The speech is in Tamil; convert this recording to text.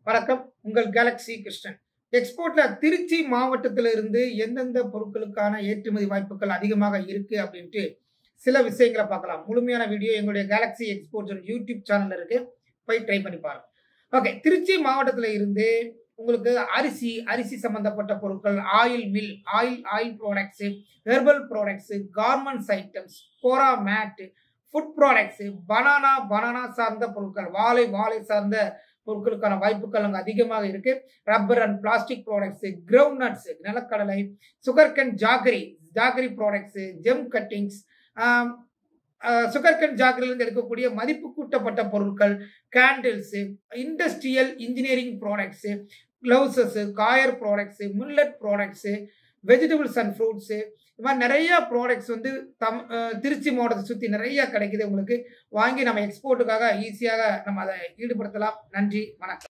வணக்கம் உங்கள் கேலக்ஸி கிருஷ்ணன் எக்ஸ்போர்ட்ல திருச்சி மாவட்டத்தில இருந்து எந்தெந்த பொருட்களுக்கான ஏற்றுமதி வாய்ப்புகள் அதிகமாக இருக்கு அப்படின்ட்டு சில விஷயங்களை பார்க்கலாம் முழுமையான வீடியோ எங்களுடைய கேலக்ஸி எக்ஸ்போர்ட்ஸ் யூடியூப் சேனல்ல இருக்கு போய் ட்ரை பண்ணி பாருங்க ஓகே திருச்சி மாவட்டத்தில் இருந்து உங்களுக்கு அரிசி அரிசி சம்பந்தப்பட்ட பொருட்கள் oil mill oil oil products herbal products garments items கோரா mat food products banana banana சார்ந்த பொருட்கள் வாழை வாழை சார்ந்த பொருட்களுக்கான வாய்ப்புகள் அங்கே அதிகமாக இருக்கு rubber and plastic products ground nuts நிலக்கடலை sugarcane jaggery jaggery products gem cuttings sugarcane ஜாகரிலிருந்து எடுக்கக்கூடிய மதிப்பு கூட்டப்பட்ட பொருட்கள் candles industrial engineering products gloves coir products millet products vegetables and fruits இது மாதிரி நிறைய ப்ராடக்ட்ஸ் வந்து தம் திருச்சி மாவட்டத்தை சுற்றி நிறைய கிடைக்குது உங்களுக்கு வாங்கி நம்ம எக்ஸ்போர்ட்டுக்காக ஈஸியாக நம்ம அதை ஈடுபடுத்தலாம் நன்றி வணக்கம்